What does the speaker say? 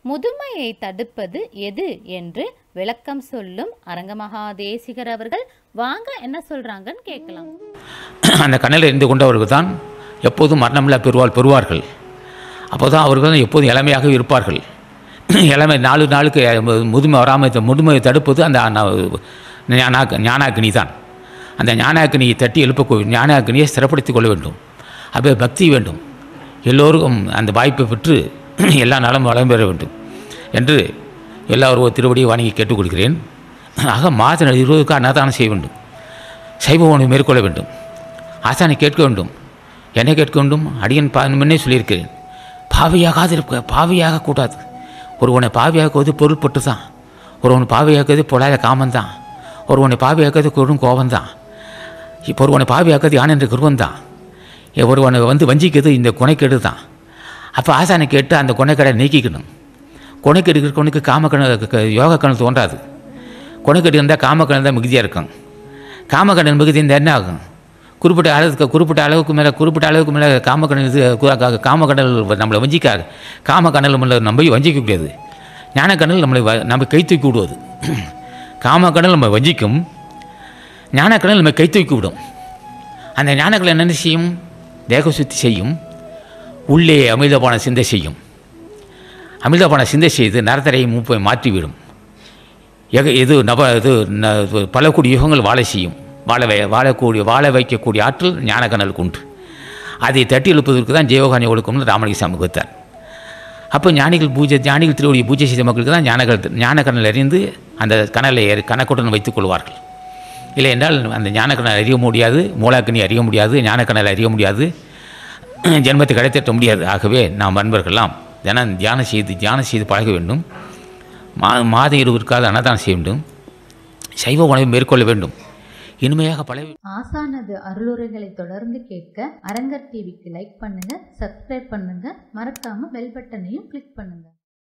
முதுமையை தடுப்பது எது என்று விளக்கம் சொல்லும் அரங்கமகா தேசிகர் அவர்கள் வாங்க என்ன சொல்றாங்கன்னு கேட்கலாம் அந்த கண்ணில் இருந்து கொண்டவர்கள் தான் எப்போதும் மரணமில்லா பெறுவாள் பெறுவார்கள் அப்போ தான் அவர்கள் எப்போதும் இளமையாக இருப்பார்கள் இளமை நாலு நாளுக்கு முதுமை வராமல் முதுமையை தடுப்பது அந்த ஞானாக் ஞானாக்கினி தான் அந்த ஞானாக்கினியை தட்டி எழுப்ப ஞானாக்கினியை ஸ்திரப்படுத்திக் கொள்ள வேண்டும் அப்போ பக்தி வேண்டும் எல்லோருக்கும் அந்த வாய்ப்பை பெற்று எல்லா நலம் வளம் பெற வேண்டும் என்று எல்லாரும் திருவடியை வணங்கி கேட்டுக்கொள்கிறேன் ஆக மாத இருபதுக்கு அன்னதானம் செய்ய வேண்டும் சைவ உணவு மேற்கொள்ள வேண்டும் ஆசானை கேட்க வேண்டும் என்னை கேட்க வேண்டும் அடியன் பா முன்னே சொல்லியிருக்கிறேன் பாவியாகாது இருக்க பாவியாக கூடாது ஒருவனை பாவியாக்குவது பொருள்பட்டு தான் ஒருவனை பாவியாக்குவது பொல்லாத காமந்தான் ஒருவனை பாவியாக்குவது கொடும் கோபந்தான் இப்போ ஒருவனை பாவியாக்குவது யான் என்ற குருவன் தான் ஒருவனை வந்து வஞ்சிக்கிறது இந்த குணைக்கேடு தான் அப்போ ஆசானை கேட்டு அந்த குணைக்கடை நீக்கிக்கணும் குணைக்கேடு இருக்கவனுக்கு காமக்கண யோக கணல் தோன்றாது குணைக்கேடு இருந்தால் காமக்கணல் தான் மிகுதியாக இருக்கும் காமக்கணல் மிகுதி இருந்தால் என்ன ஆகும் குறிப்பிட்ட அளவுக்கு குறிப்பிட்ட அளவுக்கு மேலே குறிப்பிட்ட அளவுக்கு மேலே காமக்கடல் இது கு- காமக்கடல் நம்மளை வஞ்சிக்காது காமக்கடல் நம்மளை நம்ம வஞ்சிக்க முடியாது ஞானக்கடல் நம்மளை வ- நம்ம கை தூக்கி விடுவது காமக்கடல் நம்ம வஞ்சிக்கும் ஞானக்கடல் நம்ம கை தூக்கி விடும் அந்த ஞானக்கடல் என்னென்ன செய்யும் தேக சுத்தி செய்யும் உள்ளே அமிர்தபான சிந்தை செய்யும் அமிர்தபான சிந்தை செய்து நரத்தரையை மூப்பை மாற்றிவிடும் எக இது நப இது ந- இது பல கோடி யுகங்கள் வாழ செய்யும் வாழ வை வாழக்கூடிய வாழ வைக்கக்கூடிய ஆற்றல் ஞானக்கணலுக்கு உண்டு அதை தட்டி எழுப்பதற்கு தான் ஜெயோகானி ஒழுக்கம்னு ராமலிங்க சாமி கொடுத்தார் அப்போ ஞானிகள் பூஜை ஞானிகள் திருவடி பூஜை செய்த மக்களுக்கு தான் ஞானக்கல் ஞானக்கணல் அறிந்து அந்த கணலை ஏறி கணக்குடன் வைத்துக் கொள்வார்கள் இல்லை என்றால் அந்த ஞானக்கணல் அறிய முடியாது மூலாக்கனி அறிய முடியாது ஞானக்கணல் அறிய முடியாது ஜென்மத்தை கிடைத்திட்ட முடியாது ஆகவே நாம் அன்பர்கள்லாம் தினம் தியானம் செய்து தியானம் செய்து பழக வேண்டும் மா மாதம் இருவருக்காவது அன்னதானம் செய்ய வேண்டும் சைவ உணவை மேற்கொள்ள வேண்டும் இனிமையாக பழக ஆசானது அருளுரைகளை தொடர்ந்து கேட்க அரங்கர் டிவிக்கு லைக் பண்ணுங்க சப்ஸ்கிரைப் பண்ணுங்க மறக்காம பெல் பட்டனையும் கிளிக் பண்ணுங்க